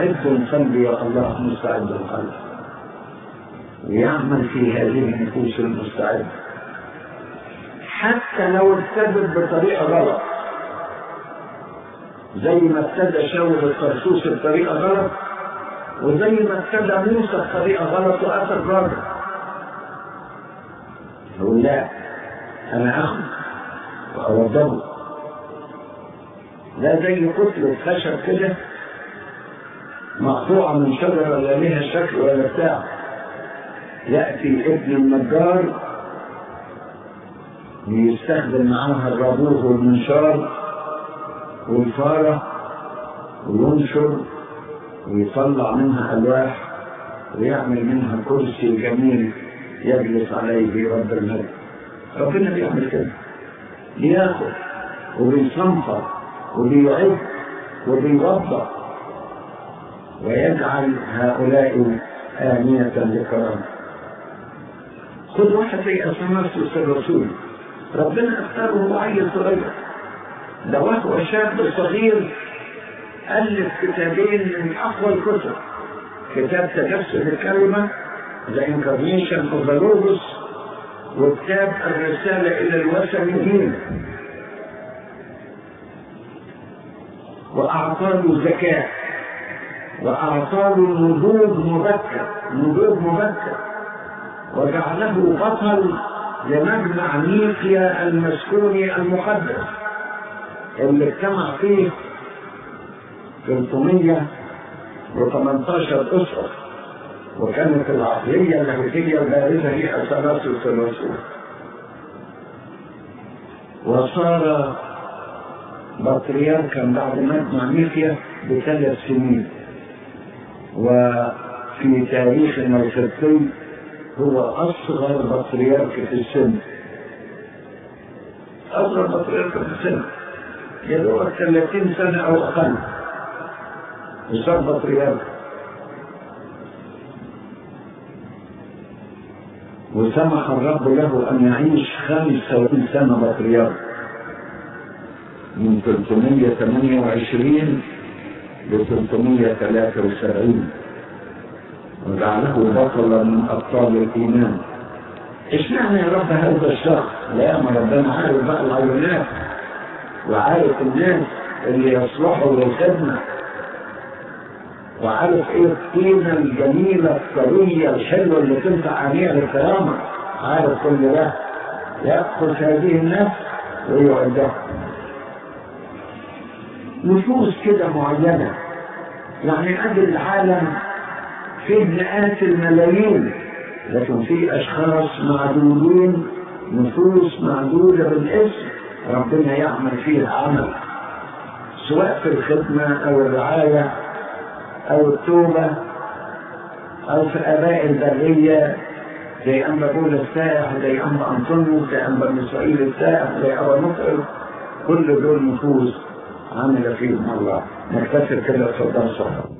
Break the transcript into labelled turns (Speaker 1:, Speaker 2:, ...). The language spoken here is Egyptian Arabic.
Speaker 1: مستعد قلبي يا الله مستعد القلب ويعمل في هذه النفوس المستعدة حتى لو ابتدت بطريقة غلط زي ما ابتدى شاول الطرسوس بطريقة غلط وزي ما ابتدى موسى بطريقة غلط وأتى الراجل يقول لا أنا أخذ وأوضبه لا زي كتلة خشب كده مقطوعة من شجرة لا لها شكل ولا بتاع يأتي ابن النجار ويستخدم معاها الرابوه والمنشار والفارة وينشر ويطلع منها ألواح ويعمل منها كرسي جميل يجلس عليه رب الملك ربنا بيعمل كده بياخد وبيصنفر وبيعد وبيوضح ويجعل هؤلاء آنية لكرامه خذ واحد زي أثناسيوس الرسول ربنا اختاره وهو عيل صغير ده وهو شاب صغير ألف كتابين من أقوى الكتب كتاب تجسد الكلمة The Incarnation of the Logos وكتاب الرسالة إلى الوثنيين وأعطاه زكاة وأعطاه نضوج مبكر نضوج مبكر وجعله بطل لمجمع نيقيا المسكوني المقدس اللي اجتمع فيه 318 أسرة وكانت العقلية اللاهوتية البارزة هي أثناسيوس الرسول وصار بطريركا بعد مجمع نيقيا بثلاث سنين وفي تاريخنا القبطي هو أصغر بطريرك في السن أصغر بطريرك في السن يدور 30 سنة أو أقل وصار بطريرك وسمح الرب له أن يعيش 35 سنة بطريرك من 328 ل 373 وجعله بطلا من ابطال الايمان اشمعنى يا رب هذا الشخص لا ما ربنا عارف بقى العيونات وعارف الناس اللي يصلحوا للخدمه وعارف ايه الطينه الجميله الطريه الحلوه اللي تنفع عليها للكرامه عارف كل ده ياخذ هذه النفس ويعدها نفوس كده معينه يعني ادي العالم فيه مئات الملايين لكن في اشخاص معدودين نفوس معدوده بالاسم ربنا يعمل فيها عمل سواء في الخدمه او الرعايه او التوبه او في اباء البريه زي انبا بول السائح زي انبا انطونيوس زي انبا ميسائيل السائح زي ابا مطعم كل دول نفوس عمل فيهم الله نكتفي كده في الدرس